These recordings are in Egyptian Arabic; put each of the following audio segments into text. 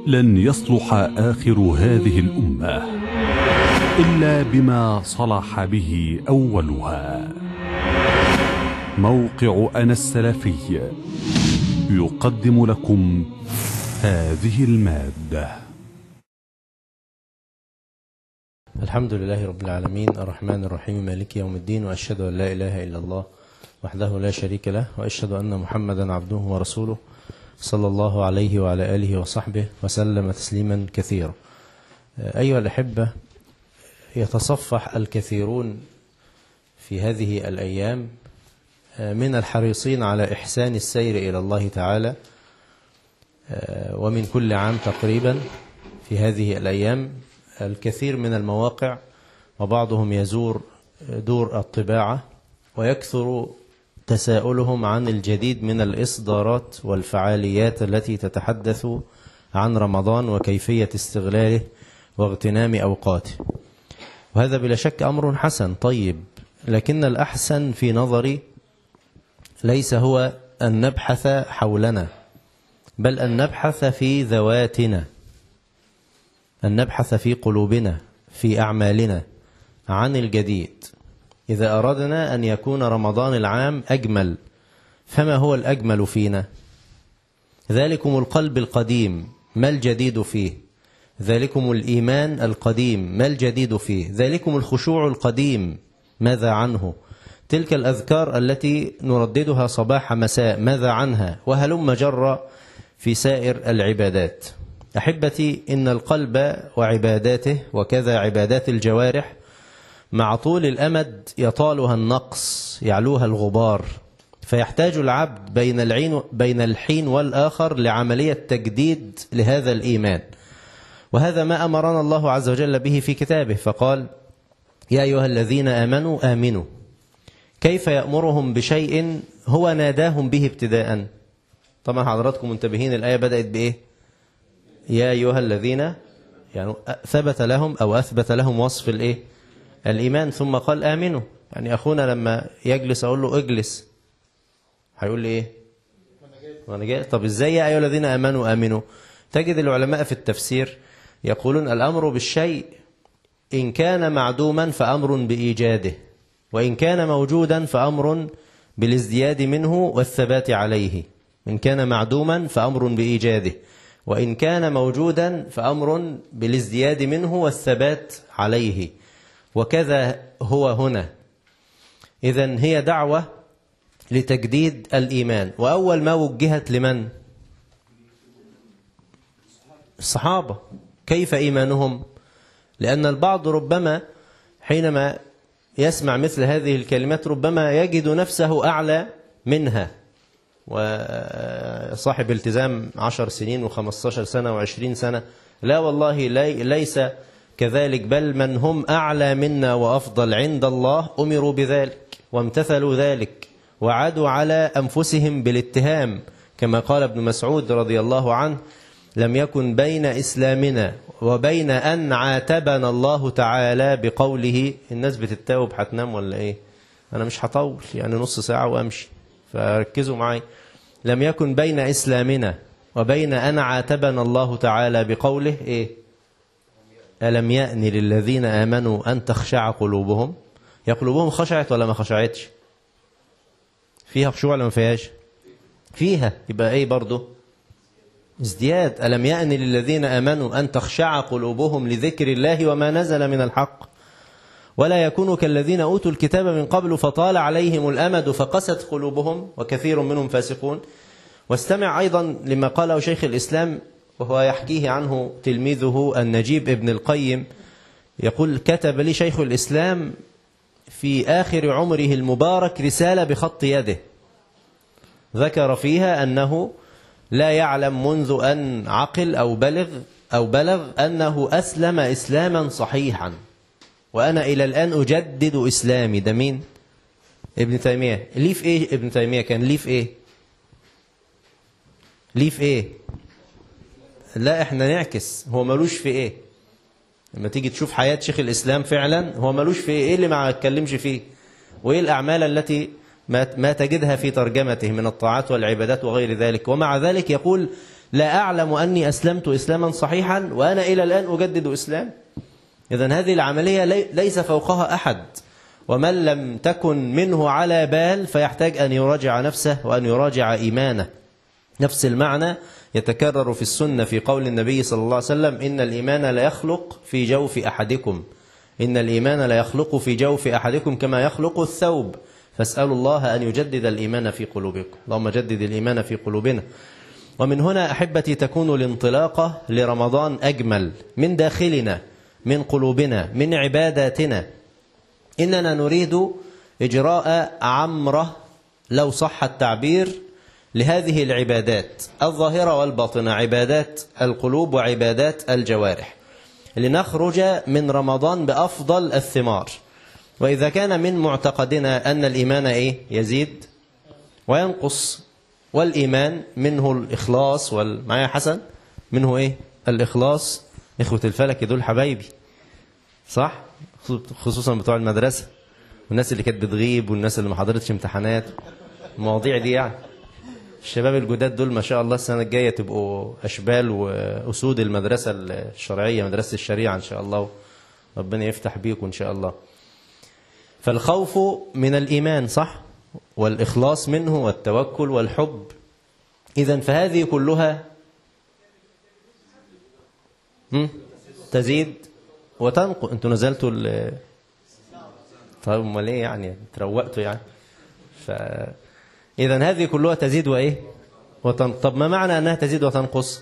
لن يصلح آخر هذه الأمة إلا بما صلح به أولها موقع أنا السلفي يقدم لكم هذه المادة الحمد لله رب العالمين الرحمن الرحيم مالك يوم الدين وأشهد أن لا إله إلا الله وحده لا شريك له وأشهد أن محمدا عبده ورسوله صلى الله عليه وعلى آله وصحبه وسلم تسليما كثيرا أيها الأحبة يتصفح الكثيرون في هذه الأيام من الحريصين على إحسان السير إلى الله تعالى ومن كل عام تقريبا في هذه الأيام الكثير من المواقع وبعضهم يزور دور الطباعة ويكثر تساؤلهم عن الجديد من الإصدارات والفعاليات التي تتحدث عن رمضان وكيفية استغلاله واغتنام أوقاته وهذا بلا شك أمر حسن طيب لكن الأحسن في نظري ليس هو أن نبحث حولنا بل أن نبحث في ذواتنا أن نبحث في قلوبنا في أعمالنا عن الجديد إذا أردنا أن يكون رمضان العام أجمل فما هو الأجمل فينا ذلكم القلب القديم ما الجديد فيه ذلكم الإيمان القديم ما الجديد فيه ذلكم الخشوع القديم ماذا عنه تلك الأذكار التي نرددها صباح مساء ماذا عنها وهلم جر في سائر العبادات أحبتي إن القلب وعباداته وكذا عبادات الجوارح مع طول الأمد يطالها النقص يعلوها الغبار فيحتاج العبد بين العين بين الحين والآخر لعملية تجديد لهذا الإيمان وهذا ما أمرنا الله عز وجل به في كتابه فقال يا أيها الذين آمنوا آمنوا كيف يأمرهم بشيء هو ناداهم به ابتداء طبعا حضراتكم منتبهين الآية بدأت بإيه يا أيها الذين يعني ثبت لهم أو أثبت لهم وصف الإيه الإيمان ثم قال آمنوا يعني أخونا لما يجلس أقول له اجلس هيقول لي إيه وأنا جاي طب إزاي يا أيها الذين آمنوا آمنوا تجد العلماء في التفسير يقولون الأمر بالشيء إن كان معدوما فأمر بإيجاده وإن كان موجودا فأمر بالازدياد منه والثبات عليه إن كان معدوما فأمر بإيجاده وإن كان موجودا فأمر بالازدياد منه والثبات عليه وكذا هو هنا إذا هي دعوة لتجديد الإيمان وأول ما وجهت لمن الصحابة كيف إيمانهم لأن البعض ربما حينما يسمع مثل هذه الكلمات ربما يجد نفسه أعلى منها وصاحب التزام عشر سنين وخمستاشر سنة وعشرين سنة لا والله لي ليس كذلك بل من هم أعلى منا وأفضل عند الله أمروا بذلك وامتثلوا ذلك وعادوا على أنفسهم بالاتهام كما قال ابن مسعود رضي الله عنه لم يكن بين إسلامنا وبين أن عاتبنا الله تعالى بقوله الناس بتتاوب هتنام ولا إيه أنا مش هطول يعني نص ساعة وأمشي فركزوا معي لم يكن بين إسلامنا وبين أن عاتبنا الله تعالى بقوله إيه ألم يأن للذين آمنوا أن تخشع قلوبهم يا قلوبهم خشعت ولا ما خشعتش فيها خشوع ولا ما فيهاش فيها يبقى ايه برضه ازدياد ألم يأن للذين آمنوا أن تخشع قلوبهم لذكر الله وما نزل من الحق ولا يكونوا كالذين أوتوا الكتاب من قبل فطال عليهم الأمد فقست قلوبهم وكثير منهم فاسقون واستمع أيضا لما قاله شيخ الإسلام وهو يحكيه عنه تلميذه النجيب ابن القيم يقول كتب لي شيخ الإسلام في آخر عمره المبارك رسالة بخط يده ذكر فيها أنه لا يعلم منذ أن عقل أو بلغ أو بلغ أنه أسلم إسلاما صحيحا وأنا إلى الآن أجدد إسلامي ده مين؟ ابن تيمية ليه في إيه ابن تيمية كان ليه في إيه؟ ليه في إيه؟ لا إحنا نعكس هو ملوش في إيه؟ لما تيجي تشوف حياة شيخ الإسلام فعلا هو ملوش في إيه اللي ما اتكلمش فيه وإيه الأعمال التي ما ما تجدها في ترجمته من الطاعات والعبادات وغير ذلك ومع ذلك يقول لا أعلم أني أسلمت إسلاما صحيحا وأنا إلى الآن أجدد إسلام إذا هذه العملية لي- ليس فوقها أحد ومن لم تكن منه على بال فيحتاج أن يراجع نفسه وأن يراجع إيمانه نفس المعنى يتكرر في السنة في قول النبي صلى الله عليه وسلم إن الإيمان لا يخلق في جوف أحدكم إن الإيمان لا يخلق في جوف أحدكم كما يخلق الثوب فاسألوا الله أن يجدد الإيمان في قلوبكم اللهم جدد الإيمان في قلوبنا ومن هنا أحبتي تكون الانطلاقة لرمضان أجمل من داخلنا من قلوبنا من عباداتنا إننا نريد إجراء عمرة لو صح التعبير لهذه العبادات الظاهرة والباطنة عبادات القلوب وعبادات الجوارح لنخرج من رمضان بأفضل الثمار وإذا كان من معتقدنا أن الإيمان إيه يزيد وينقص والإيمان منه الإخلاص وال... معايا حسن منه إيه الإخلاص إخوة الفلك دول حبايبي صح خصوصا بتوع المدرسة والناس اللي كانت بتغيب والناس اللي ما حضرتش امتحانات المواضيع دي يعني الشباب الجداد دول ما شاء الله السنة الجاية تبقوا أشبال وأسود المدرسة الشرعية مدرسة الشريعة إن شاء الله ربنا يفتح بيكم إن شاء الله فالخوف من الإيمان صح والإخلاص منه والتوكل والحب إذا فهذه كلها هم؟ تزيد وتنقل انتوا نزلتوا ال طيب امال ايه يعني تروقتوا يعني ف اذا هذه كلها تزيد وايه وتن... طب ما معنى انها تزيد وتنقص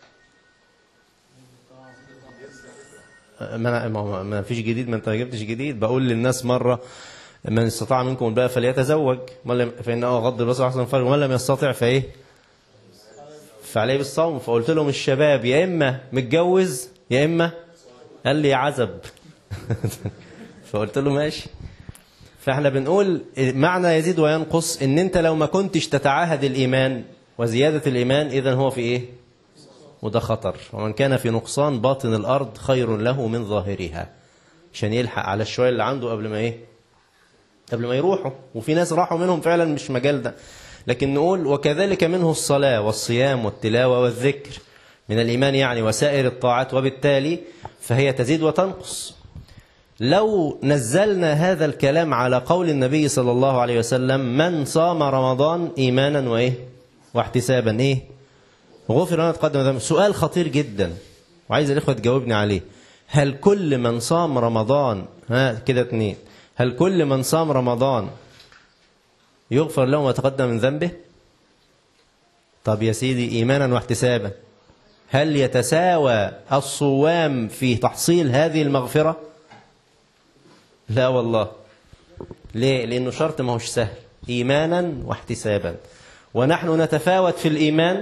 ما ما, ما فيش جديد ما انت ما جبتش جديد بقول للناس مره من استطاع منكم الباء فليتزوج فانه غض البصر احسن الفرج ومن لم يستطع فايه فعليه بالصوم فقلت لهم الشباب يا اما متجوز يا اما قال لي عزب فقلت له ماشي فاحنا بنقول معنى يزيد وينقص ان انت لو ما كنتش تتعاهد الايمان وزياده الايمان اذا هو في ايه وده خطر ومن كان في نقصان باطن الارض خير له من ظاهرها عشان يلحق على الشويه اللي عنده قبل ما ايه قبل ما يروحوا وفي ناس راحوا منهم فعلا مش مجال ده لكن نقول وكذلك منه الصلاه والصيام والتلاوه والذكر من الإيمان يعني وسائر الطاعات وبالتالي فهي تزيد وتنقص لو نزلنا هذا الكلام على قول النبي صلى الله عليه وسلم من صام رمضان إيمانا وإيه واحتسابا إيه غفر لنا تقدم ذنب سؤال خطير جدا وعايز الإخوة تجاوبني عليه هل كل من صام رمضان ها كده اتنين هل كل من صام رمضان يغفر له ما تقدم من ذنبه طب يا سيدي إيمانا واحتسابا هل يتساوى الصوام في تحصيل هذه المغفرة لا والله ليه لأنه شرط ما هوش سهل إيمانا واحتسابا ونحن نتفاوت في الإيمان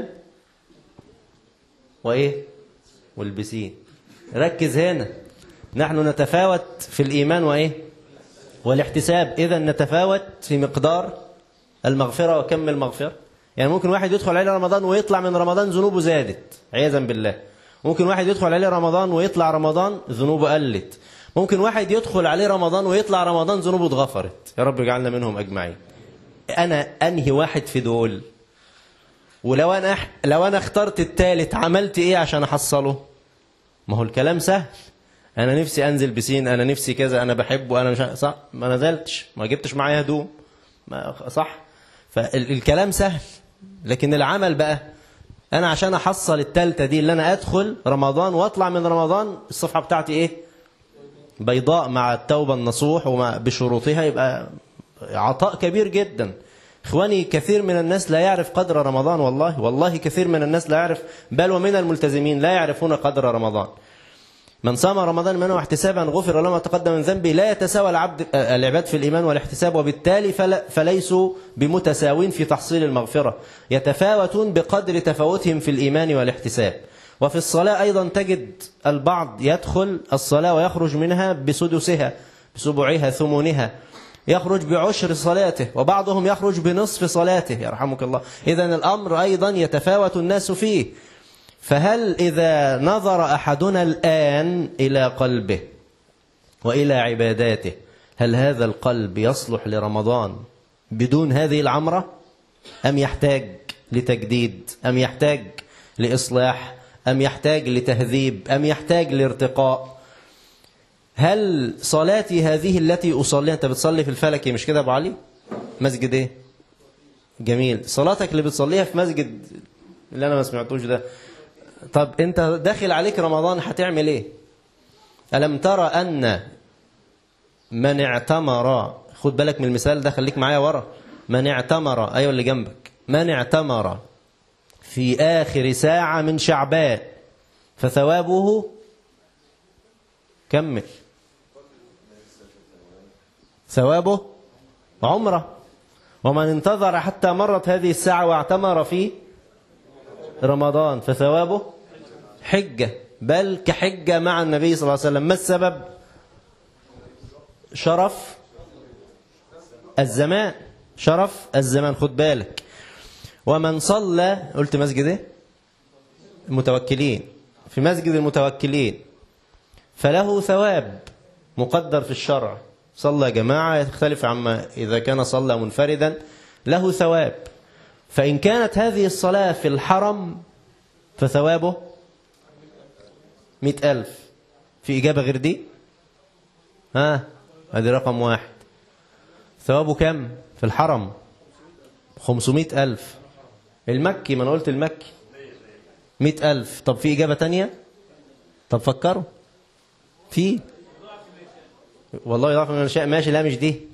وإيه والبسين ركز هنا نحن نتفاوت في الإيمان وإيه والاحتساب إذا نتفاوت في مقدار المغفرة وكم المغفرة يعني ممكن واحد يدخل عليه رمضان ويطلع من رمضان ذنوبه زادت عياذا بالله ممكن واحد يدخل عليه رمضان ويطلع رمضان ذنوبه قلت ممكن واحد يدخل عليه رمضان ويطلع رمضان ذنوبه اتغفرت يا رب اجعلنا منهم اجمعين انا انهي واحد في دول ولو انا لو انا اخترت الثالث عملت ايه عشان احصله ما هو الكلام سهل انا نفسي انزل بسين انا نفسي كذا انا بحبه انا مش صح ما نزلتش ما جبتش معايا هدوم ما صح فالكلام سهل لكن العمل بقى انا عشان احصل التالتة دي اللي انا ادخل رمضان واطلع من رمضان الصفحة بتاعتي ايه بيضاء مع التوبة النصوح ومع بشروطها يبقى عطاء كبير جدا اخواني كثير من الناس لا يعرف قدر رمضان والله والله كثير من الناس لا يعرف بل ومن الملتزمين لا يعرفون قدر رمضان من صام رمضان منه احتسابا غفر له ما تقدم من ذنبه لا يتساوى العبد العباد في الإيمان والاحتساب وبالتالي فل فليسوا بمتساوين في تحصيل المغفرة يتفاوتون بقدر تفاوتهم في الإيمان والاحتساب وفي الصلاة أيضا تجد البعض يدخل الصلاة ويخرج منها بسدسها بسبعها ثمنها يخرج بعشر صلاته وبعضهم يخرج بنصف صلاته يرحمك الله إذا الأمر أيضا يتفاوت الناس فيه فهل إذا نظر أحدنا الآن إلى قلبه وإلى عباداته هل هذا القلب يصلح لرمضان بدون هذه العمرة أم يحتاج لتجديد أم يحتاج لإصلاح أم يحتاج لتهذيب أم يحتاج لارتقاء هل صلاتي هذه التي أصليها أنت بتصلي في الفلكي مش كده أبو علي مسجد إيه جميل صلاتك اللي بتصليها في مسجد اللي أنا ما سمعتوش ده طب أنت داخل عليك رمضان هتعمل إيه ألم ترى أن من اعتمر خد بالك من المثال ده خليك معايا ورا من اعتمر أيوة اللي جنبك من اعتمر في آخر ساعة من شعبان فثوابه كمل ثوابه عمره ومن انتظر حتى مرت هذه الساعة واعتمر في رمضان فثوابه حجة بل كحجة مع النبي صلى الله عليه وسلم ما السبب شرف الزمان شرف الزمان خد بالك ومن صلى قلت مسجد ايه المتوكلين في مسجد المتوكلين فله ثواب مقدر في الشرع صلى جماعة يختلف عما إذا كان صلى منفردا له ثواب فإن كانت هذه الصلاة في الحرم فثوابه مئة ألف في إجابة غير دي ها هذه رقم واحد ثوابه كم في الحرم خمسمائة ألف المكي ما أنا قلت المكي مئة ألف طب في إجابة تانية طب فكروا في والله يضاعف من شاء ماشي لا مش دي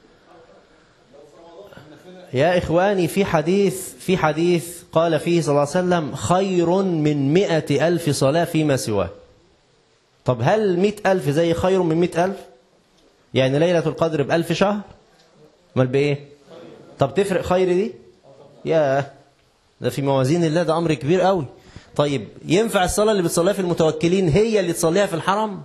يا إخواني في حديث في حديث قال فيه صلى الله عليه وسلم خير من مئة ألف صلاة فيما سواه طب هل مئة ألف زي خير من مئة ألف يعني ليلة القدر بألف شهر امال بإيه طب تفرق خير دي يا ده في موازين الله ده أمر كبير قوي طيب ينفع الصلاة اللي بتصليها في المتوكلين هي اللي تصليها في الحرم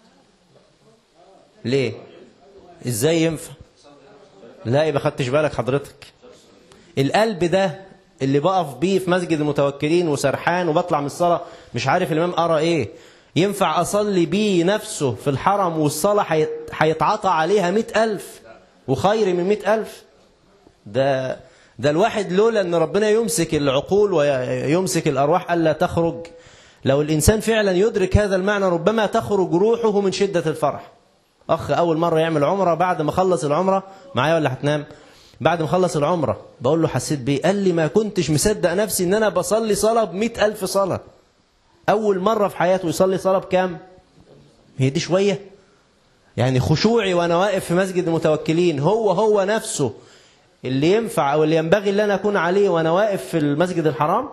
ليه ازاي ينفع لا يبقى خدتش بالك حضرتك القلب ده اللي بقف بيه في مسجد المتوكلين وسرحان وبطلع من الصلاة مش عارف الإمام قرأ إيه ينفع أصلي بيه نفسه في الحرم والصلاة هيتعطى عليها مئة ألف وخير من مئة ألف ده ده الواحد لولا أن ربنا يمسك العقول ويمسك الأرواح ألا تخرج لو الإنسان فعلا يدرك هذا المعنى ربما تخرج روحه من شدة الفرح أخ أول مرة يعمل عمرة بعد ما خلص العمرة معايا ولا هتنام بعد ما خلص العمرة بقول له حسيت بيه قال لي ما كنتش مصدق نفسي ان انا بصلي صلاة بمئة ألف صلاة أول مرة في حياته يصلي صلاة بكام هي دي شوية يعني خشوعي وأنا واقف في مسجد المتوكلين هو هو نفسه اللي ينفع أو اللي ينبغي اللي أنا أكون عليه وأنا واقف في المسجد الحرام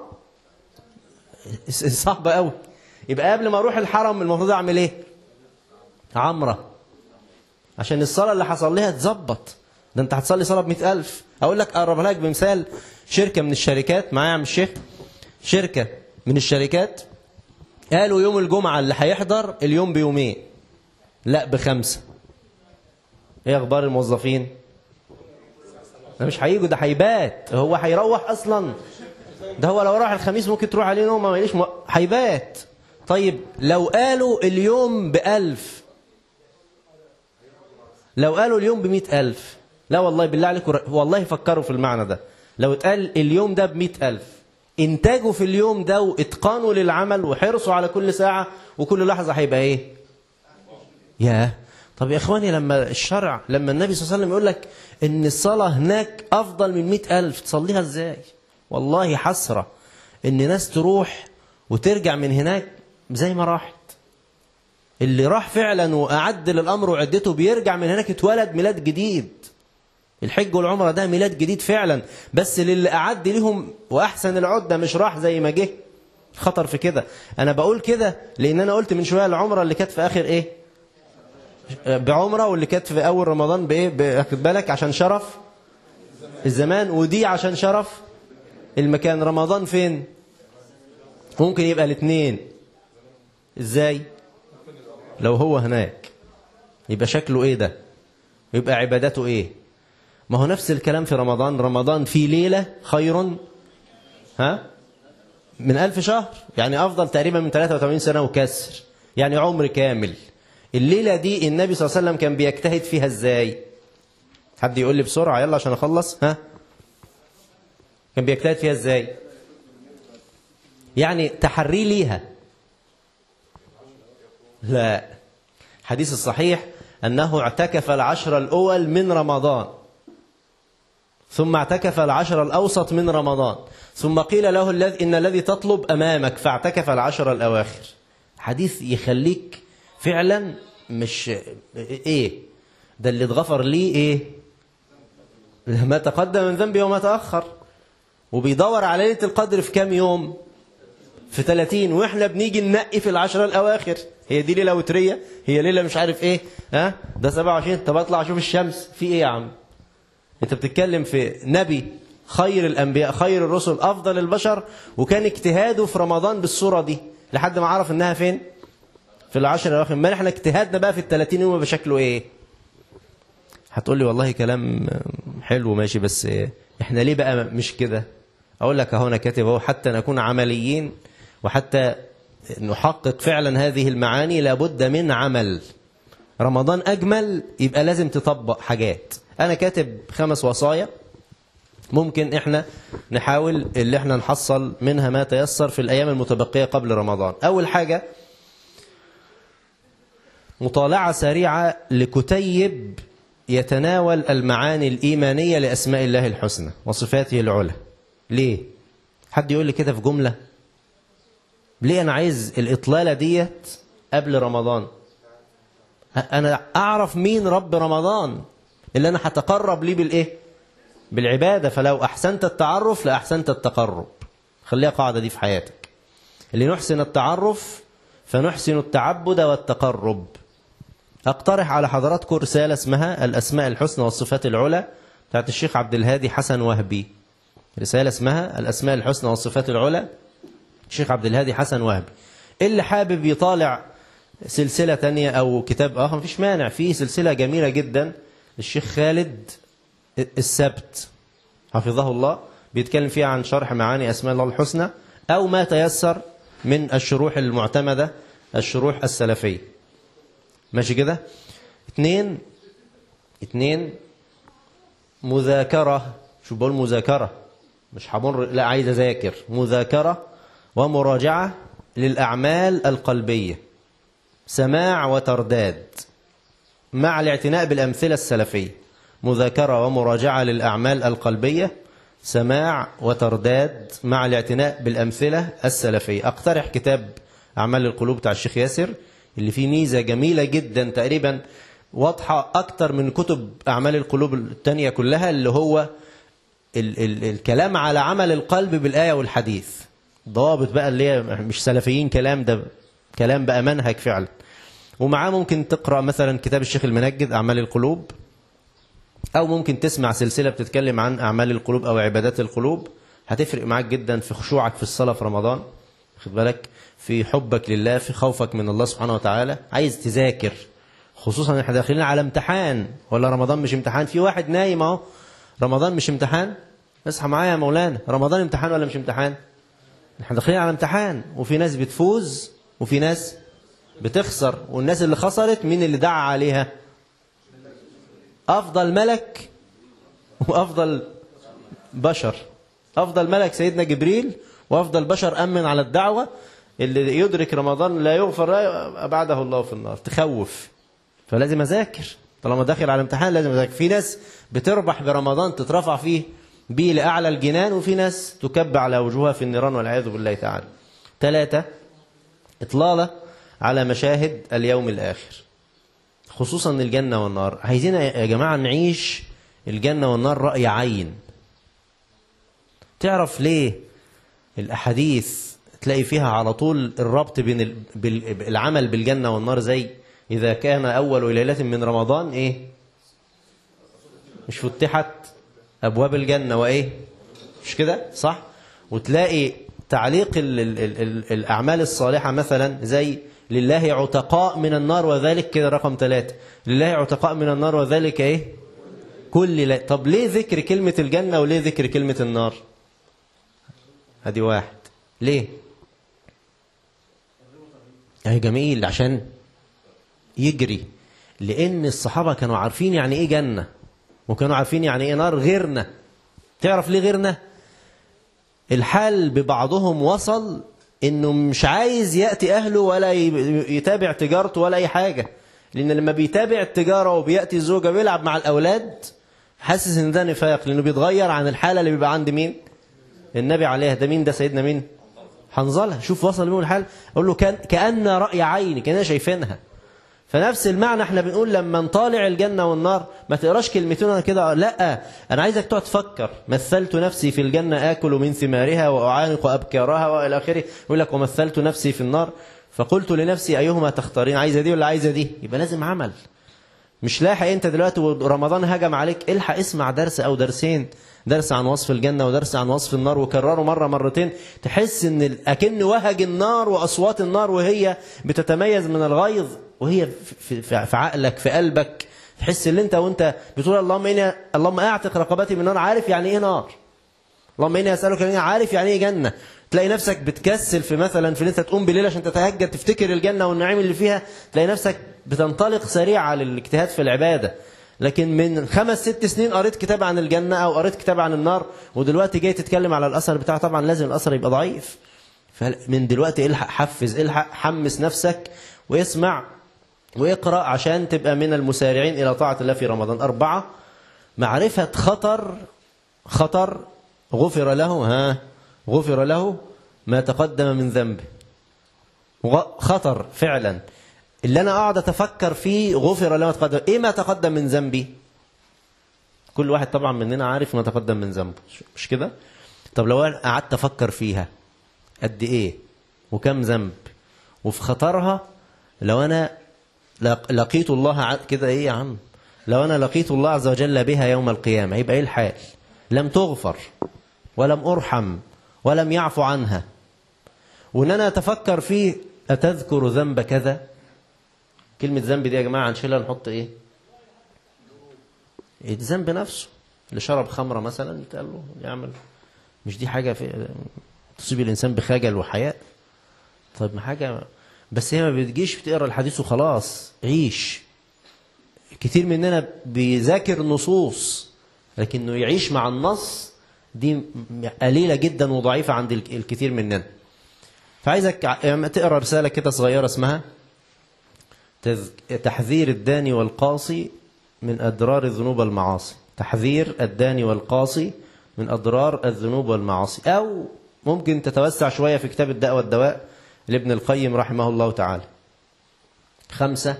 صعب قوي يبقى قبل ما أروح الحرم المفروض أعمل إيه عمرة عشان الصلاة اللي حصل لها تظبط ده انت هتصلي صلاة بمئة ألف أقول لك أقرب لك بمثال شركة من الشركات معايا يا عم الشيخ شركة من الشركات قالوا يوم الجمعة اللي هيحضر اليوم بيومين لا بخمسة ايه أخبار الموظفين ده مش هيجوا ده هيبات هو هيروح أصلا ده هو لو راح الخميس ممكن تروح عليه نوم ما يليش هيبات طيب لو قالوا اليوم بألف لو قالوا اليوم بمئة ألف لا والله بالله عليكم والله فكروا في المعنى ده لو اتقال اليوم ده بمئة ألف إنتاجه في اليوم ده وإتقانه للعمل وحرصه على كل ساعة وكل لحظة هيبقى إيه يا طب يا إخواني لما الشرع لما النبي صلى الله عليه وسلم يقول لك إن الصلاة هناك أفضل من مئة ألف تصليها إزاي والله حسرة إن ناس تروح وترجع من هناك زي ما راحت اللي راح فعلا وأعد للأمر وعدته بيرجع من هناك اتولد ميلاد جديد الحج والعمرة ده ميلاد جديد فعلا بس للي أعد لهم وأحسن العدة مش راح زي ما جه خطر في كده أنا بقول كده لأن أنا قلت من شوية العمرة اللي كانت في آخر إيه بعمرة واللي كانت في أول رمضان بإيه واخد بالك عشان شرف الزمان ودي عشان شرف المكان رمضان فين ممكن يبقى الاثنين ازاي لو هو هناك يبقى شكله ايه ده يبقى عبادته ايه ما هو نفس الكلام في رمضان رمضان في ليلة خير ها من ألف شهر يعني أفضل تقريبا من 83 سنة وكسر يعني عمر كامل الليلة دي النبي صلى الله عليه وسلم كان بيجتهد فيها ازاي حد يقول لي بسرعة يلا عشان أخلص ها كان بيجتهد فيها ازاي يعني تحري ليها لا حديث الصحيح أنه اعتكف العشر الأول من رمضان ثم اعتكف العشر الأوسط من رمضان ثم قيل له الذي إن الذي تطلب أمامك فاعتكف العشر الأواخر حديث يخليك فعلا مش إيه ده اللي اتغفر ليه إيه ما تقدم من ذنبي وما تأخر وبيدور على ليلة القدر في كام يوم في 30 واحنا بنيجي ننقي في العشرة الأواخر هي دي ليلة وترية هي ليلة مش عارف ايه ها ده 27 طب اطلع اشوف الشمس في ايه يا عم انت بتتكلم في نبي خير الانبياء خير الرسل افضل البشر وكان اجتهاده في رمضان بالصورة دي لحد ما عرف انها فين في العشر الاواخر ما احنا اجتهادنا بقى في ال 30 يوم بشكله ايه هتقول لي والله كلام حلو ماشي بس احنا ليه بقى مش كده اقول لك اهو انا كاتب اهو حتى نكون عمليين وحتى نحقق فعلا هذه المعاني لابد من عمل رمضان أجمل يبقى لازم تطبق حاجات أنا كاتب خمس وصايا ممكن إحنا نحاول اللي إحنا نحصل منها ما تيسر في الأيام المتبقية قبل رمضان أول حاجة مطالعة سريعة لكتيب يتناول المعاني الإيمانية لأسماء الله الحسنى وصفاته العلى ليه؟ حد يقول لي كده في جملة ليه أنا عايز الإطلالة ديت قبل رمضان أنا أعرف مين رب رمضان اللي أنا هتقرب ليه بالإيه بالعبادة فلو أحسنت التعرف لأحسنت التقرب خليها قاعدة دي في حياتك اللي نحسن التعرف فنحسن التعبد والتقرب أقترح على حضراتكم رسالة اسمها الأسماء الحسنى والصفات العلى بتاعت الشيخ عبد الهادي حسن وهبي رسالة اسمها الأسماء الحسنى والصفات العلى الشيخ عبد الهادي حسن وهبي اللي حابب يطالع سلسلة تانية أو كتاب آخر مفيش مانع في سلسلة جميلة جدا للشيخ خالد السبت حفظه الله بيتكلم فيها عن شرح معاني أسماء الله الحسنى أو ما تيسر من الشروح المعتمدة الشروح السلفية ماشي كده اتنين اتنين مذاكرة شو بقول مذاكرة مش همر لا عايز أذاكر مذاكرة ومراجعة للأعمال القلبية سماع وترداد مع الاعتناء بالأمثلة السلفية مذاكرة ومراجعة للأعمال القلبية سماع وترداد مع الاعتناء بالأمثلة السلفية أقترح كتاب أعمال القلوب بتاع الشيخ ياسر اللي فيه ميزة جميلة جدا تقريبا واضحة أكتر من كتب أعمال القلوب التانية كلها اللي هو ال ال الكلام على عمل القلب بالآية والحديث ضوابط بقى اللي هي مش سلفيين كلام ده كلام بقى منهج فعلا ومعاه ممكن تقرأ مثلا كتاب الشيخ المنجد أعمال القلوب أو ممكن تسمع سلسلة بتتكلم عن أعمال القلوب أو عبادات القلوب هتفرق معاك جدا في خشوعك في الصلاة في رمضان خد بالك في حبك لله في خوفك من الله سبحانه وتعالى عايز تذاكر خصوصا احنا داخلين على امتحان ولا رمضان مش امتحان في واحد نايم اهو رمضان مش امتحان اصحى معايا يا مولانا رمضان امتحان ولا مش امتحان احنا داخلين على امتحان وفي ناس بتفوز وفي ناس بتخسر والناس اللي خسرت مين اللي دعا عليها افضل ملك وافضل بشر افضل ملك سيدنا جبريل وافضل بشر امن على الدعوه اللي يدرك رمضان لا يغفر له ابعده الله في النار تخوف فلازم اذاكر طالما داخل على امتحان لازم اذاكر في ناس بتربح برمضان تترفع فيه بيه لاعلى الجنان وفي ناس تكب على وجوهها في النيران والعياذ بالله تعالى ثلاثة إطلالة على مشاهد اليوم الآخر خصوصا الجنة والنار عايزين يا جماعة نعيش الجنة والنار رأي عين تعرف ليه الأحاديث تلاقي فيها على طول الربط بين العمل بالجنة والنار زي إذا كان أول ليلة من رمضان إيه مش فتحت أبواب الجنة وإيه مش كده صح وتلاقي تعليق ال ال ال ال الأعمال الصالحة مثلا زي لله عتقاء من النار وذلك كده رقم ثلاثة لله عتقاء من النار وذلك إيه كل لا طب ليه ذكر كلمة الجنة وليه ذكر كلمة النار هذه واحد ليه يعني جميل عشان يجري لأن الصحابة كانوا عارفين يعني إيه جنة وكانوا عارفين يعني إيه نار غيرنا تعرف ليه غيرنا الحال ببعضهم وصل انه مش عايز ياتي اهله ولا ي- يتابع تجارته ولا اي حاجه لان لما بيتابع التجاره وبياتي الزوجه بيلعب مع الاولاد حاسس ان ده نفاق لانه بيتغير عن الحاله اللي بيبقى عند مين النبي عليه ده مين ده سيدنا مين حنظله شوف وصل بيهم الحال اقول له كان كان راي عيني كاننا شايفينها فنفس المعنى احنا بنقول لما نطالع الجنة والنار ما تقراش كلمتين انا كده لا انا عايزك تقعد تفكر مثلت نفسي في الجنة اكل من ثمارها واعانق ابكارها والى اخره يقول لك ومثلت نفسي في النار فقلت لنفسي ايهما تختارين عايزه دي ولا عايزه دي يبقى لازم عمل مش لاحق انت دلوقتي ورمضان هجم عليك الحق اسمع درس او درسين درس عن وصف الجنة ودرس عن وصف النار وكرره مرة مرتين تحس ان ال- اكن وهج النار واصوات النار وهي بتتميز من الغيظ وهي في, في, في عقلك في قلبك تحس ان انت وانت بتقول اللهم اني اللهم اعتق رقبتي من النار عارف يعني ايه نار اللهم اني اسالك يعني عارف يعني ايه جنه تلاقي نفسك بتكسل في مثلا في ان انت تقوم بالليل عشان تتهجد تفتكر الجنه والنعيم اللي فيها تلاقي نفسك بتنطلق سريعا للاجتهاد في العباده لكن من خمس ست سنين قريت كتاب عن الجنه او قريت كتاب عن النار ودلوقتي جاي تتكلم على الاثر بتاعه طبعا لازم الاثر يبقى ضعيف فمن دلوقتي الحق حفز الحق حمس نفسك واسمع واقرا عشان تبقى من المسارعين الى طاعه الله في رمضان اربعه معرفه خطر خطر غفر له ها غفر له ما تقدم من ذنبه وغ- خطر فعلا اللي انا اقعد اتفكر فيه غفر له ما تقدم ايه ما تقدم من ذنبي كل واحد طبعا مننا عارف ما تقدم من ذنبه مش كده طب لو انا قعدت افكر فيها قد ايه وكم ذنب وفي خطرها لو انا لق- لقيت الله ع- كده ايه يا عم لو انا لقيت الله عز وجل بها يوم القيامه يبقى ايه الحال لم تغفر ولم ارحم ولم يعفو عنها وان انا اتفكر فيه اتذكر ذنب كذا كلمه ذنب دي يا جماعه هنشيلها نحط ايه الذنب نفسه اللي شرب خمره مثلا يتقال له يعمل مش دي حاجه في تصيب الانسان بخجل وحياء طيب ما حاجه بس هي ما بتجيش بتقرا الحديث وخلاص عيش كتير مننا بيذاكر نصوص لكنه يعيش مع النص دي م- قليله جدا وضعيفه عند ال- الكثير مننا فعايزك ع- يعني تقرا رساله كده صغيره اسمها تذ- تحذير الداني والقاصي من أضرار الذنوب والمعاصي تحذير الداني والقاصي من أضرار الذنوب والمعاصي أو ممكن تتوسع شوية في كتاب الداء والدواء لابن القيم رحمه الله تعالى خمسة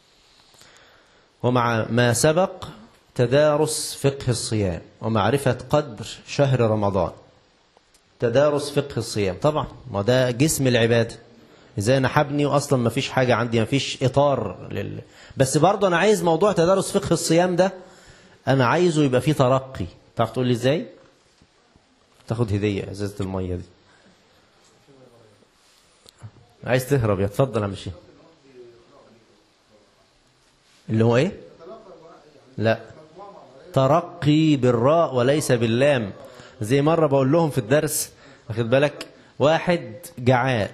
ومع ما سبق تدارس فقه الصيام ومعرفة قدر شهر رمضان تدارس فقه الصيام طبعا ما ده جسم العبادة ازاي انا حبني واصلا ما فيش حاجة عندي ما فيش اطار لل... بس برضه انا عايز موضوع تدارس فقه الصيام ده انا عايزه يبقى فيه ترقي تعرف تقول لي ازاي تاخد هدية ازازة المية دي عايز تهرب يا اتفضل يا مشي اللي هو ايه لا ترقي بالراء وليس باللام زي مرة بقول لهم في الدرس واخد بالك واحد جعان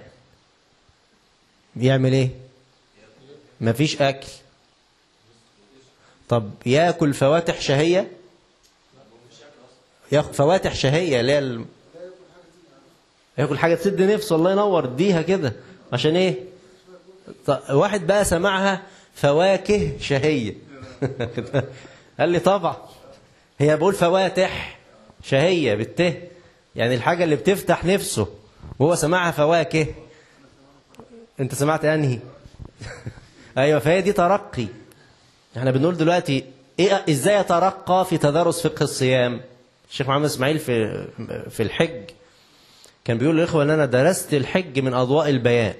يعمل ايه مفيش اكل طب ياكل فواتح شهية ياخد فواتح شهية اللي هي الم- ياكل حاجة تسد نفسه الله ينور اديها كده عشان ايه ط- واحد بقى سمعها فواكه شهية قال لي طبعا هي بقول فواتح شهية بالته يعني الحاجة اللي بتفتح نفسه وهو سمعها فواكه انت سمعت انهي ايوه فهي دي ترقي احنا بنقول دلوقتي ايه ازاي يترقى في تدارس فقه الصيام الشيخ محمد اسماعيل في في الحج كان بيقول للاخوه ان انا درست الحج من اضواء البيان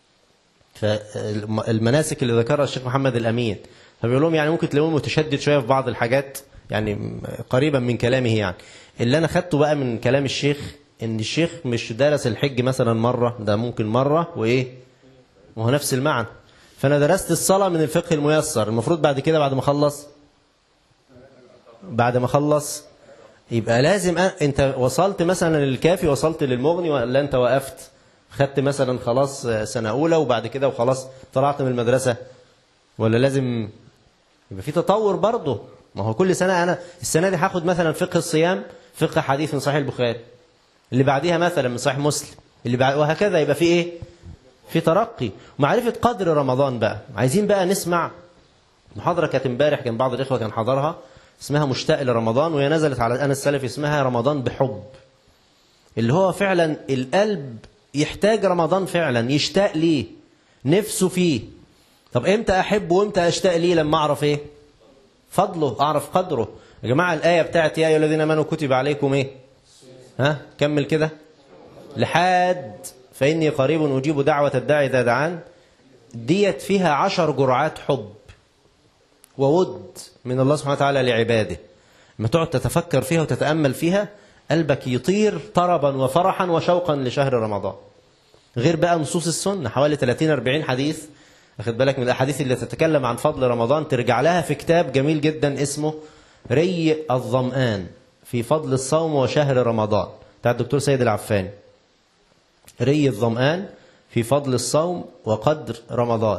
فالمناسك اللي ذكرها الشيخ محمد الامين فبيقول لهم يعني ممكن تلاقوه متشدد شويه في بعض الحاجات يعني قريبا من كلامه يعني اللي انا خدته بقى من كلام الشيخ ان الشيخ مش درس الحج مثلا مره ده ممكن مره وايه ما هو نفس المعنى فانا درست الصلاه من الفقه الميسر المفروض بعد كده بعد ما اخلص بعد ما اخلص يبقى لازم أ... انت وصلت مثلا للكافي وصلت للمغني ولا انت وقفت خدت مثلا خلاص سنه اولى وبعد كده وخلاص طلعت من المدرسه ولا لازم يبقى في تطور برضه ما هو كل سنه انا السنه دي هاخد مثلا فقه الصيام فقه حديث من صحيح البخاري اللي بعديها مثلا من صحيح مسلم اللي بعد وهكذا يبقى في ايه في ترقي ومعرفة قدر رمضان بقى عايزين بقى نسمع محاضرة كانت امبارح كان بعض الإخوة كان حضرها اسمها مشتاق لرمضان وهي نزلت على أنا السلفي اسمها رمضان بحب اللي هو فعلا القلب يحتاج رمضان فعلا يشتاق ليه نفسه فيه طب امتى احب وامتى اشتاق ليه لما اعرف ايه فضله اعرف قدره يا جماعه الايه بتاعت يا ايها الذين امنوا كتب عليكم ايه ها كمل كده لحد فاني قريب اجيب دعوه الداعي اذا دعان ديت فيها عشر جرعات حب وود من الله سبحانه وتعالى لعباده لما تقعد تتفكر فيها وتتامل فيها قلبك يطير طربا وفرحا وشوقا لشهر رمضان غير بقى نصوص السنة حوالي 30 40 حديث أخذ بالك من الأحاديث اللي تتكلم عن فضل رمضان ترجع لها في كتاب جميل جدا اسمه ري الظمآن في فضل الصوم وشهر رمضان بتاع الدكتور سيد العفاني ري الظمآن في فضل الصوم وقدر رمضان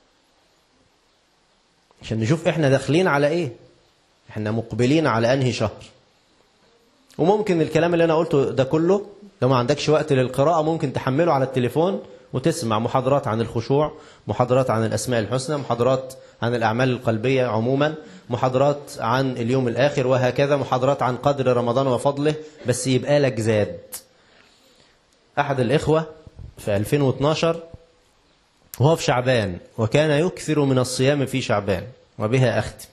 عشان نشوف احنا داخلين على ايه احنا مقبلين على انهي شهر وممكن الكلام اللي انا قلته ده كله لو ما عندكش وقت للقراءة ممكن تحمله على التليفون وتسمع محاضرات عن الخشوع محاضرات عن الأسماء الحسنى محاضرات عن الأعمال القلبية عموما محاضرات عن اليوم الآخر وهكذا محاضرات عن قدر رمضان وفضله بس يبقى لك زاد أحد الإخوة في 2012 وهو في شعبان وكان يكثر من الصيام في شعبان وبها أختم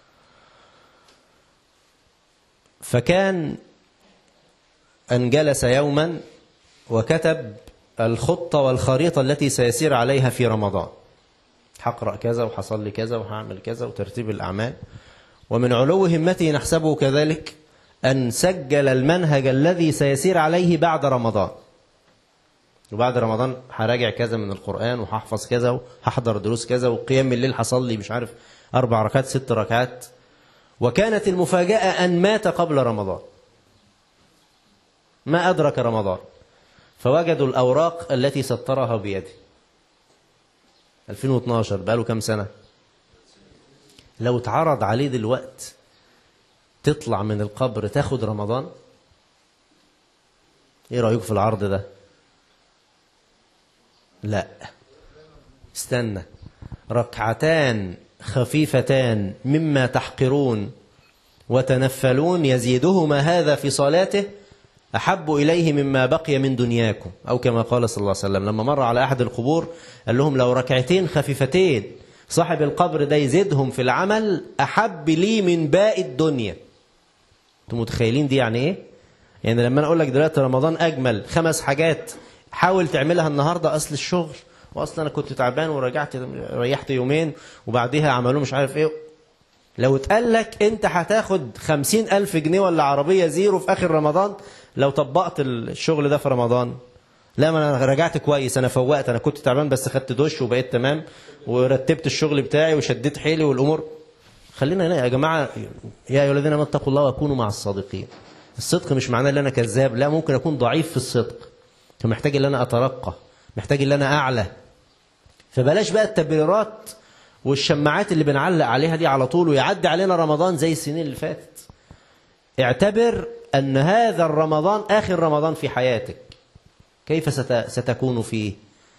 فكان أن جلس يوما وكتب الخطة والخريطة التي سيسير عليها في رمضان هقرأ كذا وحصل لي كذا وهعمل كذا وترتيب الأعمال ومن علو همته نحسبه كذلك أن سجل المنهج الذي سيسير عليه بعد رمضان وبعد رمضان هراجع كذا من القرآن وهحفظ كذا وهحضر دروس كذا وقيام الليل حصل لي مش عارف أربع ركعات ست ركعات وكانت المفاجأة أن مات قبل رمضان ما أدرك رمضان فوجدوا الأوراق التي سطرها بيده 2012 بقاله كام سنة لو اتعرض عليه دلوقت تطلع من القبر تاخد رمضان ايه رأيكم في العرض ده لا استنى ركعتان خفيفتان مما تحقرون وتنفلون يزيدهما هذا في صلاته أحب إليه مما بقي من دنياكم أو كما قال صلى الله عليه وسلم لما مر على أحد القبور قال لهم لو ركعتين خفيفتين صاحب القبر ده يزيدهم في العمل أحب لي من باقي الدنيا انتم متخيلين دي يعني إيه؟ يعني لما أنا أقول لك دلوقتي رمضان أجمل خمس حاجات حاول تعملها النهاردة أصل الشغل وأصلا أنا كنت تعبان ورجعت ريحت يومين وبعديها عملوا مش عارف إيه لو اتقال لك أنت هتاخد خمسين ألف جنيه ولا عربية زيرو في آخر رمضان لو طبقت الشغل ده في رمضان لا ما انا رجعت كويس انا فوقت انا كنت تعبان بس خدت دش وبقيت تمام ورتبت الشغل بتاعي وشديت حيلي والامور خلينا هنا يا جماعه يا ايها الذين امنوا اتقوا الله وكونوا مع الصادقين الصدق مش معناه ان انا كذاب لا ممكن اكون ضعيف في الصدق فمحتاج ان انا اترقى محتاج ان انا اعلى فبلاش بقى التبريرات والشماعات اللي بنعلق عليها دي على طول ويعدي علينا رمضان زي السنين اللي فاتت اعتبر أن هذا الرمضان آخر رمضان في حياتك كيف ستكون فيه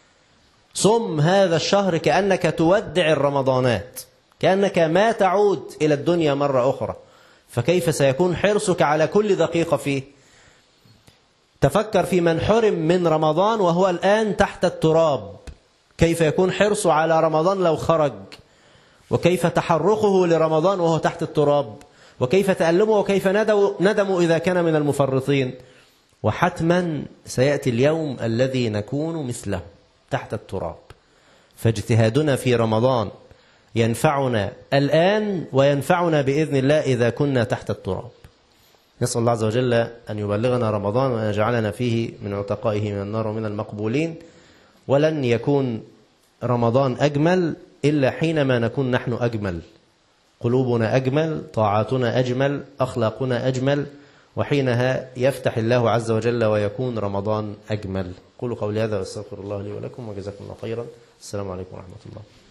صم هذا الشهر كأنك تودع الرمضانات كأنك ما تعود إلى الدنيا مرة أخرى فكيف سيكون حرصك على كل دقيقة فيه تفكر في من حرم من رمضان وهو الآن تحت التراب كيف يكون حرصه على رمضان لو خرج وكيف تحرقه لرمضان وهو تحت التراب وكيف تألموا وكيف ندموا إذا كان من المفرطين وحتما سيأتي اليوم الذي نكون مثله تحت التراب فاجتهادنا في رمضان ينفعنا الآن وينفعنا بإذن الله إذا كنا تحت التراب نسأل الله عز وجل أن يبلغنا رمضان وأن يجعلنا فيه من عتقائه من النار ومن المقبولين ولن يكون رمضان أجمل إلا حينما نكون نحن أجمل قلوبنا أجمل طاعاتنا أجمل أخلاقنا أجمل وحينها يفتح الله عز وجل ويكون رمضان أجمل قولوا قولي هذا واستغفر الله لي ولكم وجزاكم الله خيرا السلام عليكم ورحمة الله